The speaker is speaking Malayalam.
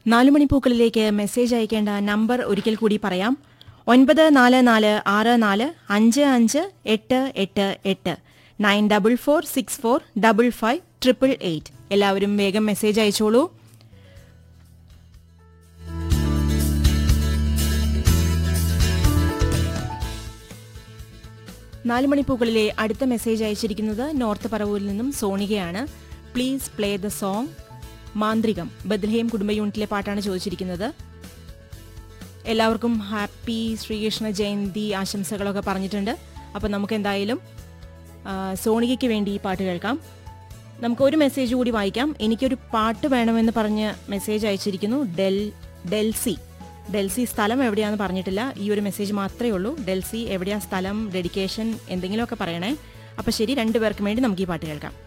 നാലുമണിപ്പൂക്കളിലേക്ക് മെസ്സേജ് അയക്കേണ്ട നമ്പർ ഒരിക്കൽ കൂടി പറയാം ഒൻപത് നാല് നാല് ആറ് നാല് അഞ്ച് അഞ്ച് എട്ട് എട്ട് എട്ട് nine double four six four double five triple eight എല്ലാവരും വേഗം മെസ്സേജ് അയച്ചോളൂ നാലുമണിപ്പൂക്കളിലെ അടുത്ത മെസ്സേജ് അയച്ചിരിക്കുന്നത് നോർത്ത് പറവൂരിൽ നിന്നും സോണികയാണ് please play the song Manthrikam Bethlehem കുടുംബ യൂണിറ്റിലെ പാട്ടാണ് ചോദിച്ചിരിക്കുന്നത് എല്ലാവർക്കും ഹാപ്പി ശ്രീകൃഷ്ണ ജയന്തി ആശംസകളൊക്കെ പറഞ്ഞിട്ടുണ്ട് അപ്പം നമുക്ക് എന്തായാലും ആ, സോണികയ്ക്ക് വേണ്ടി ഈ പാട്ട് കേൾക്കാം നമുക്ക് ഒരു മെസ്സേജ് കൂടി വായിക്കാം എനിക്കൊരു പാട്ട് വേണമെന്ന് പറഞ്ഞ് മെസ്സേജ് അയച്ചിരിക്കുന്നു ഡെൽ ഡെൽസി ഡെൽസി സ്ഥലം എവിടെയാണെന്ന് പറഞ്ഞിട്ടില്ല ഈ ഒരു മെസ്സേജ് മാത്രമേ ഉള്ളൂ ഡെൽസി എവിടെയാ സ്ഥലം ഡെഡിക്കേഷൻ എന്തെങ്കിലുമൊക്കെ പറയണേ അപ്പോൾ ശരി രണ്ടുപേർക്കും വേണ്ടി നമുക്ക് ഈ പാട്ട് കേൾക്കാം